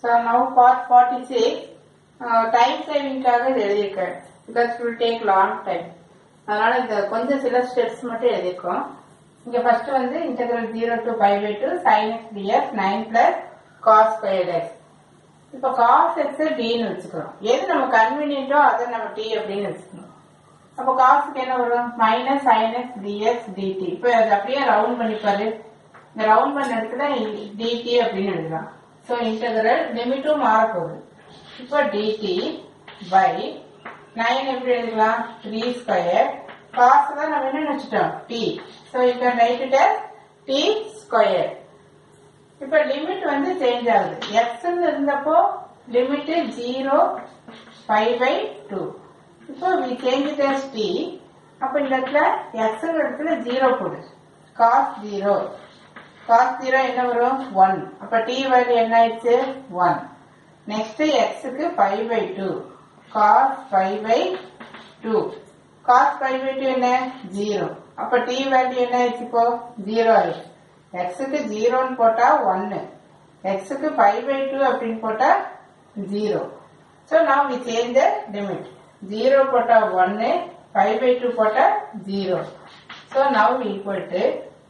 So now part forty six time சேவிங்காக இது எழுதியிருக்கேன் because will take long time அதனால இந்த கொஞ்சம் சில ஸ்டெப்ஸ் மட்டும் எழுதியிருக்கோம் இங்க ஃபர்ஸ்ட் வந்து integral zero to five pi two sine x dx nine plus cos square x இப்போ காஸ் எக்ஸ் டின்னு வச்சுக்கிறோம் எது நம்ம கன்வீனியன்ட்டோ அதை நம்ம டி அப்படின்னு வச்சுக்கணும் அப்போ காசுக்கு என்ன வரும் minus sine x dx dt இப்போ அது அப்படியே ரவுண்ட் பண்ணிப்பாரு இந்த ரவுண்ட் பண்ண இடத்துல டிடி அப்படின்னு எழுதலாம் ஸோ இன்டெகிரல் லிமிட்டும் மாறப்போகுது இப்போ டிடி பை நைன் எப்படி எழுதலாம் த்ரீ ஸ்கொயர் காசு தான் நம்ம என்ன வச்சுட்டோம் டி ஸோ இப்போ ரைட் டி ஸ்கொயர் இப்ப லிமிட் வந்து சேஞ்ச் ஆகுது எக்ஸ் இருந்தப்போ limit zero five pi two இப்போ we change it as t அப்ப இந்த இடத்துல எக்ஸ் இடத்துல ஜீரோ போடு காஸ் ஜீரோ காஸ் ஜீரோ என்ன வரும் ஒன் அப்ப டி வேல்யூ என்ன ஆயிடுச்சு ஒன் நெக்ஸ்ட் எக்ஸுக்கு five pi two cos five pi two cos five pi two என்ன ஜீரோ அப்ப டி வேல்யூ என்ன ஆயிடுச்சு இப்போ ஜீரோ ஆயிடுச்சு எக்ஸுக்கு ஜீரோன்னு போட்டா ஒன்னு எக்ஸுக்கு ஃபைவ் பை டூ அப்படின்னு போட்டா ஜீரோ ஸோ நான் we change the limit zero போட்டா ஒன்னு ஃபைவ் பை டூ போட்டா zero so now equal to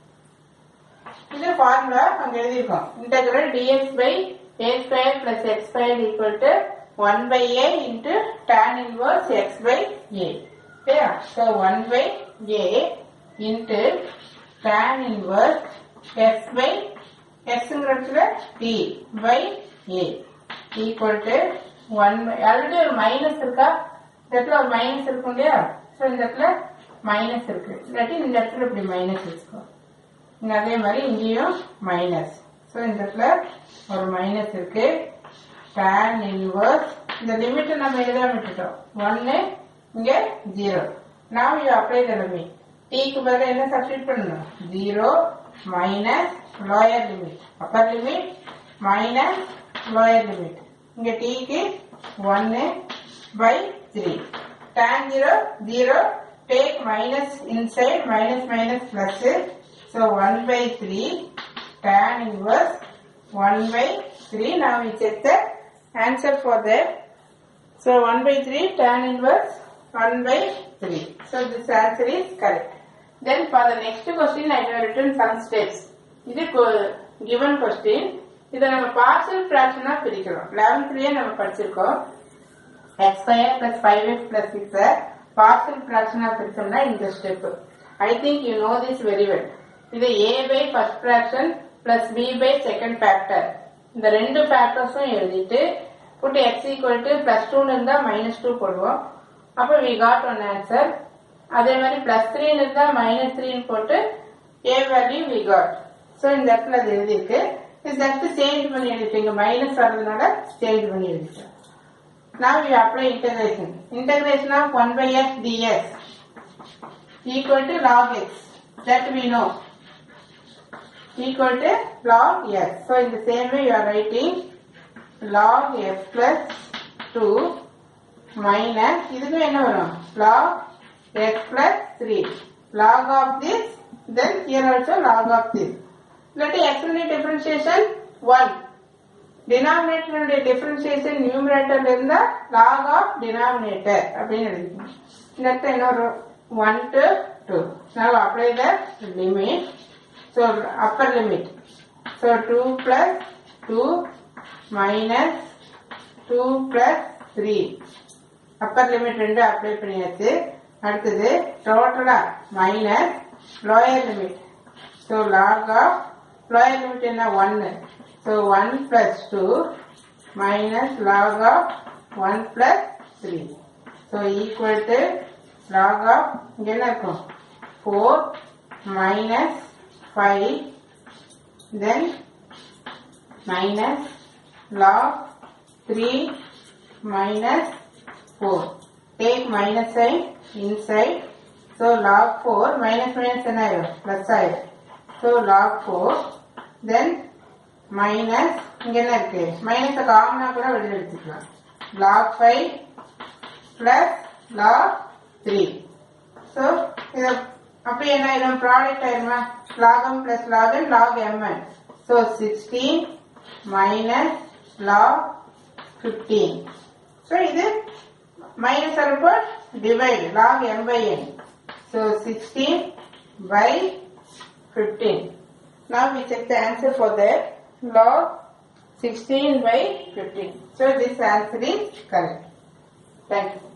இது ஃபார்முலா அங்க எழுதியிருக்கோம் integral dx by a square plus x square equal to one by a into tan inverse x by a ஓகேயா so one by a into tan inverse x by எக்ஸுங்கிறதுல t by a equal to one already ஒரு minus இருக்கா இந்த இடத்துல ஒரு minus இருக்கும் இல்லையா so இந்த இடத்துல மைனஸ் இருக்கு இல்லாட்டி இந்த இடத்துல இப்படி மைனஸ் வச்சுக்கோ இங்க அதே மாதிரி இங்கேயும் மைனஸ் ஸோ இந்த இடத்துல ஒரு மைனஸ் இருக்கு tan இன்வர்ஸ் இந்த லிமிட் நம்ம எழுதாம விட்டுட்டோம் ஒன்னு இங்க zero now you apply the limit t க்கு பதிலா என்ன சப்ஸ்டிட் பண்ணணும் zero minus lower limit upper limit minus lower limit இங்க t க்கு ஒன்னு by three tan zero zero take minus inside minus minus plus so one by three tan inverse 1 by 3. Now we check the answer for that. So 1 by 3 tan inverse 1 by 3. So this answer is correct. Then for the next question I have written some steps. இது co- given question. இதை நம்ம parcel ஃபிராக்ஷனா பிரிக்கிறோம் லெவன்த்லயே நம்ம படிச்சிருக்கோம் x square plus five x plus six partial ஃபிராக்ஷனா பிரிச்சோம்னா இந்த step I think you know this very well இது a by first fraction plus b by second factor இந்த ரெண்டு ஃபேக்டர்ஸும் எழுதிட்டு put x equal to plus டூன்னு இருந்தா மைனஸ் டூ போடுவோம் அப்போ வி காட் ஒன் ஆன்சர் அதே மாதிரி பிளஸ் த்ரீன்னு இருந்தா மைனஸ் த்ரீன்னு போட்டு a value we got so இந்த இடத்துல அது எழுதியிருக்கு இது ஜஸ்ட் சேஞ்ச் பண்ணி எழுதிட்டீங்க மைனஸ் வர்றதுனால சேஞ்ச் பண்ணி எழுதிட்டோம் Now we apply integration. Integration of 1 by x dx equal to log x. That we know. Equal to log x. So in the same way you are writing log x plus 2 minus இதுக்கு என்ன வரும் log x plus 3 log of this then here also log of this let x உடைய differentiation 1 டினாமினேட்டருடைய differentiation நியூமரேட்டர்ல இருந்தா log of denominator அப்படின்னு எழுதிக்கணும் இந்த இடத்துல இன்னொரு one to two now apply the limit so upper limit so 2 plus 2 minus 2 plus 3 upper limit ரெண்டு அப்ளை பண்ணியாச்சு அடுத்தது டோட்டலா minus lower limit so log of lower limit என்ன ஒன்னு so one plus two minus log of one plus three so equal to log of இங்க என்ன இருக்கும் four minus five then minus log 3 minus 4. Take minus sign inside. So log 4 minus minus என்ன ஆயிரும் plus ஆயிரும். So log 4 then minus இங்க என்ன இருக்கு minus காமனா கூட வெளியில எடுத்துக்கலாம் log 5 plus log 3. So இத அப்படியே என்ன ஆயிரும் ப்ராடக்ட் ஆயிருமா log m plus log n log mn. So 16 minus log 15 so இது minus alpha divide log m by n so 16 by 15 now we check the answer for that log 16 by 15 so this answer is correct thank you